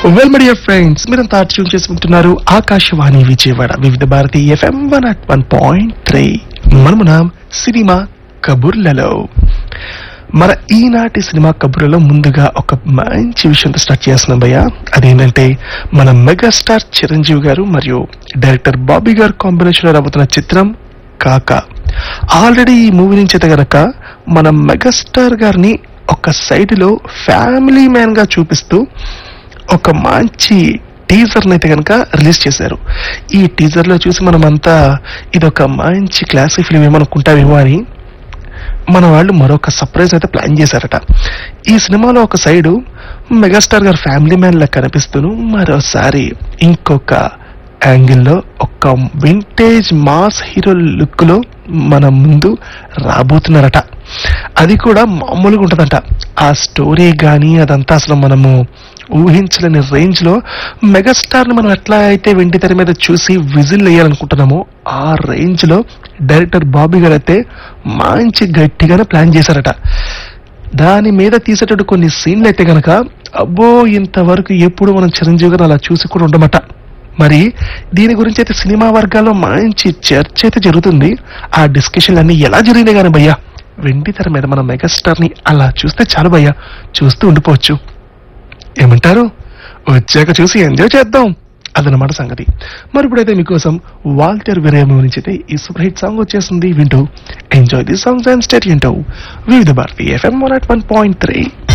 well my dear friends మీరంతా tune చేసి వింటున్నారు Akashvani Vijayawada Vividh Bharati FM one at one point three మనమునాం సినిమా కబుర్లలో మన ఈనాటి సినిమా కబుర్లలో ముందుగా ఒక మంచి విషయంతో స్టార్ట్ చేస్తున్నాం భయ్య అదేంటంటే మన మెగాస్టార్ చిరంజీవి గారు మరియు డైరెక్టర్ బాబీ గారు కాంబినేషన్ లో రాబోతున్న చిత్రం కాక ఆల్రెడీ ఈ మూవీ నుంచి అయితే గనక మన మెగాస్టార్ గారిని ఒక సైడ్ లో ఫ్యామిలీ మ్యాన్ గా చూపిస్తూ ఒక మంచి టీజర్ అయితే కనుక రిలీజ్ చేశారు ఈ టీజర్ లో చూసి మనమంతా ఇది ఒక మంచి క్లాసిక్ ఫిల్మ్ ఏమనుకుంటామేమో అని మన వాళ్ళు మరొక సర్ప్రైజ్ అయితే ప్లాన్ చేశారట ఈ సినిమాలో ఒక సైడు మెగాస్టార్ గారు ఫ్యామిలీ మ్యాన్ లా కనిపిస్తూను మరోసారి ఇంకొక యాంగిల్లో ఒక వింటేజ్ మాస్ హీరో లుక్ లో మన ముందు రాబోతున్నారట అది కూడా మామూలుగా ఉంటుందంట ఆ స్టోరీ గానీ అదంతా అసలు మనము ఊహించలేని రేంజ్ లో మెగాస్టార్ ని మనం ఎట్లా అయితే వెండి తెర మీద చూసి విజిల్ వేయాలనుకుంటున్నామో ఆ రేంజ్ లో డైరెక్టర్ బాబీ గారు అయితే మంచి గట్టిగానే ప్లాన్ చేశారట దాని మీద తీసేటట్టు కొన్ని సీన్లు అయితే గనక అబ్బో ఇంతవరకు ఎప్పుడు మనం చిరంజీవి గారు అలా చూసి కూడా ఉండమట మరి దీని గురించి అయితే సినిమా వర్గాల్లో మంచి చర్చ అయితే జరుగుతుంది ఆ డిస్కషన్లు అన్ని ఎలా జరిగినాయి కానీ భయ్యా వెండి తెర మీద మన మెగాస్టార్ ని అలా చూస్తే చాలు భయ్యా చూస్తూ ఉండిపోవచ్చు ఏమంటారు వచ్చాక చూసి ఎంజాయ్ చేద్దాం అదనమాట సంగతి మరి ఇప్పుడైతే మీకోసం వాల్టర్ విరయము నుంచి అయితే ఈ సూపర్ హిట్ సాంగ్ వచ్చేసింది వింటూ enjoy the songs and state వింటూ Vividh Bharati FM one at one point three